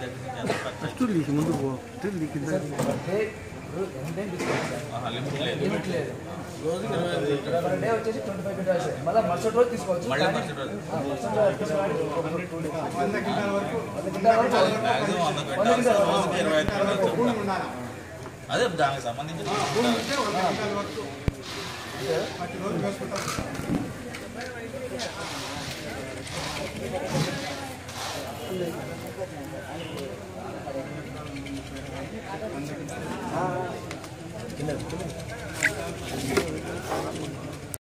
దగ్గర నుంచి ఎంత ఖర్చు స్టూల్ తీసి ముందు పో స్టూల్ దిక్కి డే ఎంతేం తీసుకోవచ్చు సార్ లిమిట్ లేదు లిమిట్ లేదు పర్ డే వచ్చేసి ట్వంటీ ఫైవ్ క్వింటాల్స్ మళ్ళీ మరుసటి రోజు తీసుకోవచ్చు మళ్ళీ కానీ- మరుసటి రోజు. ఆ, మరుసటి రోజు తీసుకోవడానికి ఒక two days. వంద క్వింటాల వరకు వంద క్వింటాల వరకు మ్యాక్సిమం వంద వంద క్వింటాల్స్ క్వింటాల రోజుకి ఇరవై ఐదు క్వింటాల్స్ భూమి ఉంటాయి. ఉండాలి అదే దానికి సంబంధించిన భూమి ఉంటే వంద క్వింటాల వరకు ప్రతిరోజు వేసుకుంటాం కింద కింద